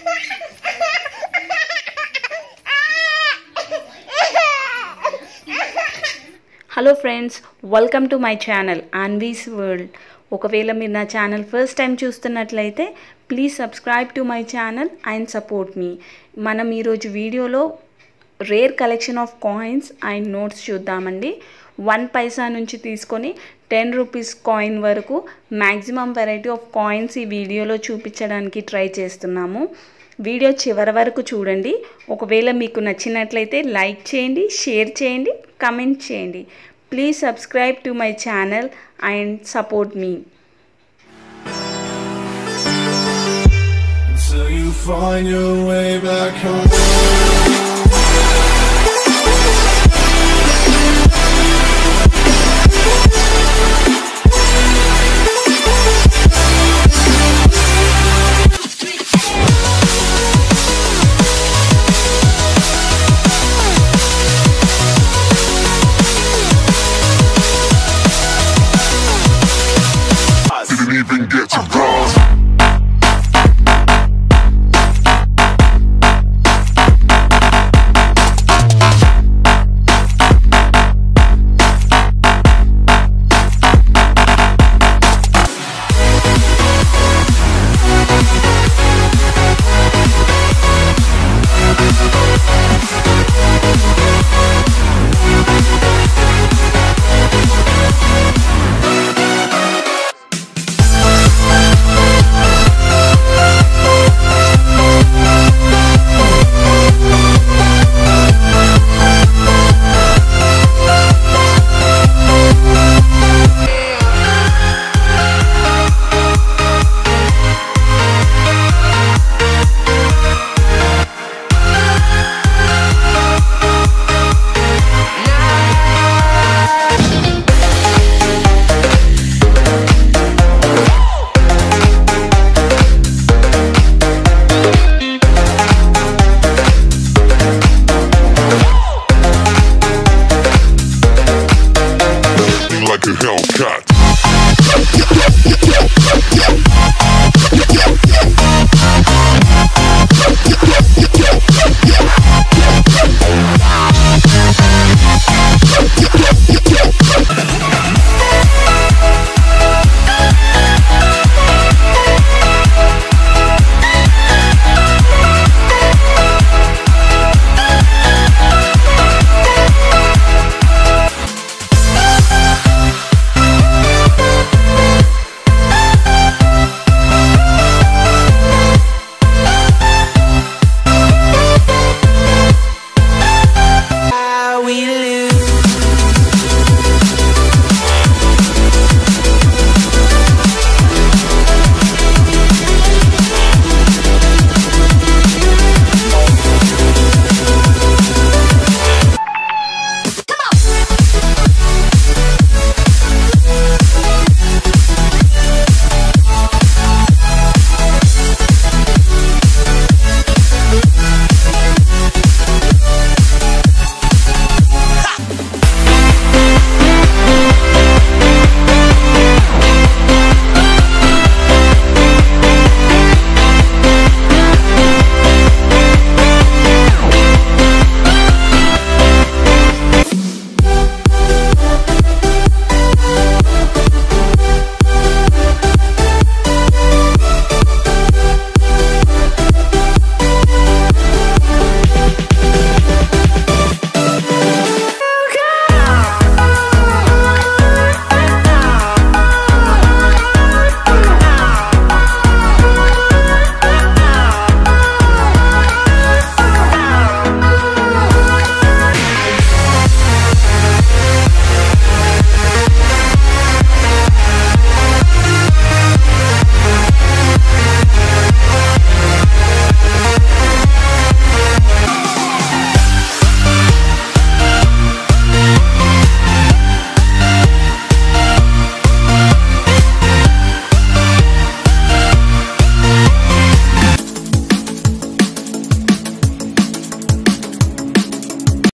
Hello friends welcome to my channel Anvi's world ఒకవేళ మీరు నా ఛానల్ ఫస్ట్ టైం చూస్తున్నట్లయితే please subscribe to my channel and support మీ మనం ఈరోజు వీడియోలో rare collection of coins and notes చూద్దామండి వన్ పైసా నుంచి తీసుకొని టెన్ రూపీస్ కాయిన్ వరకు మ్యాక్సిమం వెరైటీ ఆఫ్ కాయిన్స్ ఈ వీడియోలో చూపించడానికి ట్రై చేస్తున్నాము వీడియో చివరి వరకు చూడండి ఒకవేళ మీకు నచ్చినట్లయితే లైక్ చేయండి షేర్ చేయండి కమెంట్ చేయండి please subscribe to my channel and support మీ Until you find your way back home.